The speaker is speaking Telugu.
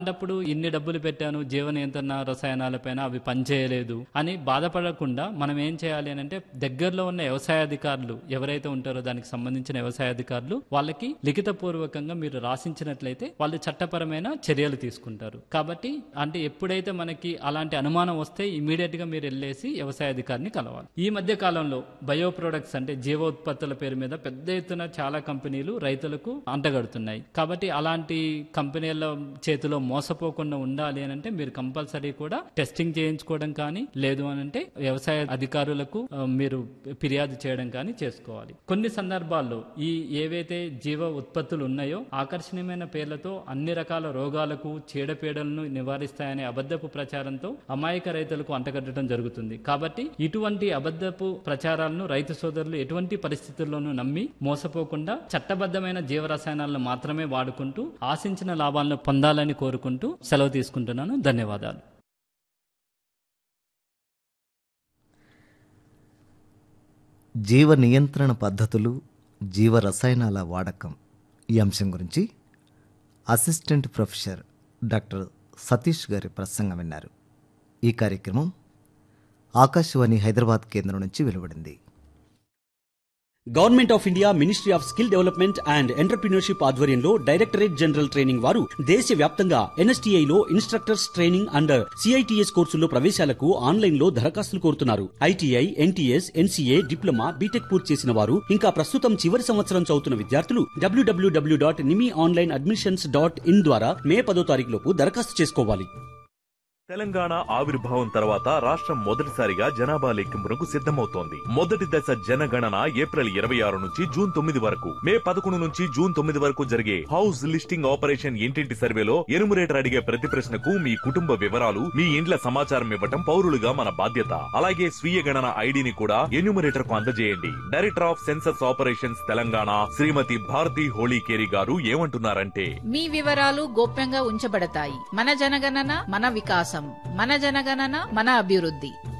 అప్పుడు ఇన్ని డబ్బులు పెట్టాను జీవ నియంత్రణ రసాయనాలపైన అవి పనిచేయలేదు అని బాధపడకుండా మనం ఏం చేయాలి అని అంటే దగ్గరలో ఉన్న వ్యవసాయ అధికారులు ఎవరైతే ఉంటారో దానికి సంబంధించిన వ్యవసాయ అధికారులు వాళ్ళకి లిఖిత పూర్వకంగా మీరు రాసించినట్లయితే వాళ్ళు చట్టపరమైన చర్యలు తీసుకుంటారు కాబట్టి అంటే ఎప్పుడైతే మనకి అలాంటి అనుమానం వస్తే ఇమీడియట్ గా మీరు వెళ్ళేసి వ్యవసాయ అధికారిని కలవాలి ఈ మధ్య కాలంలో బయో ప్రొడక్ట్స్ అంటే జీవ ఉత్పత్తుల పేరు మీద పెద్ద ఎత్తున చాలా కంపెనీలు రైతులకు అంటగడుతున్నాయి కాబట్టి అలాంటి కంపెనీల చేతిలో మోసపోకుండా ఉండాలి అని అంటే మీరు కంపల్సరీ కూడా టెస్టింగ్ చేయించుకోవడం కానీ లేదు అని అంటే వ్యవసాయ అధికారులకు ఆ, మీరు ఫిర్యాదు చేయడం కానీ చేసుకోవాలి కొన్ని సందర్భాల్లో ఈ ఏవైతే జీవ ఉత్పత్తులు ఉన్నాయో ఆకర్షణీయమైన పేర్లతో అన్ని రకాల రోగాలకు చీడపీడలను నివారిస్తాయనే అబద్ధపు ప్రచారంతో అమాయక రైతులకు అంటగట్టడం జరుగుతుంది కాబట్టి ఇటువంటి అబద్ధపు ప్రచారాలను రైతు సోదరులు ఎటువంటి పరిస్థితుల్లోనూ నమ్మి మోసపోకుండా చట్టబద్ధమైన జీవరసాయనాలను మాత్రమే వాడుకుంటూ ఆశించిన లాభాలను పొందాలని కోరుకుంటూ సెలవు తీసుకుంటున్నాను ధన్యవాదాలు జీవ నియంత్రణ పద్ధతులు జీవ రసాయనాల వాడకం ఈ అంశం గురించి అసిస్టెంట్ ప్రొఫెసర్ డాక్టర్ సతీష్ గారి ప్రసంగం విన్నారు ఈ కార్యక్రమం ఆకాశవాణి హైదరాబాద్ కేంద్రం నుంచి వెలువడింది government of India ministry of skill development and entrepreneurship ఆధ్వర్యంలో డైరెక్టరేట్ జనరల్ ట్రైనింగ్ వారు దేశవ్యాప్తంగా ఎన్ఎస్టీఐ లో ఇన్స్ట్రక్టర్స్ ట్రైనింగ్ అండ్ సిఐటిఎస్ కోర్సుల్లో ప్రవేశాలకు ఆన్లైన్ లో దరఖాస్తులు కోరుతున్నారు ITI NTS NCA diploma B Tech పూర్తి చేసిన వారు ఇంకా ప్రస్తుతం చివరి సంవత్సరం చదువుతున్న విద్యార్థులు W W W dot NIMI online admissions dot in ద్వారా మే పదో తారీఖు లోపు దరఖాస్తు చేసుకోవాలి తెలంగాణ ఆవిర్భావం తర్వాత రాష్ట్రం మొదటిసారిగా జనాభా లెక్కింపునకు సిద్ధమవుతోంది మొదటి దశ జనగణన ఏప్రిల్ ఇరవై ఆరు నుంచి జూన్ తొమ్మిది వరకు మే పదకొండు నుంచి జూన్ తొమ్మిది వరకు జరిగే హౌస్ లిస్టింగ్ ఆపరేషన్ ఇంటింటి సర్వేలో ఎనుమరేటర్ అడిగే ప్రతి ప్రశ్నకు మీ కుటుంబ వివరాలు మీ ఇండ్ల సమాచారం ఇవ్వటం పౌరులుగా మన బాధ్యత అలాగే స్వీయ గణన ఐడిని కూడా ఎన్యూమరేటర్ కు అందజేయండి director of census operations Telangana Shrimati Bharati Holikeri garu ఏమంటున్నారంటే మీ వివరాలు గోప్యంగా ఉంచబడతాయి మన జనగణన మన వికాసం మన జనగణన మన అభివృద్ధి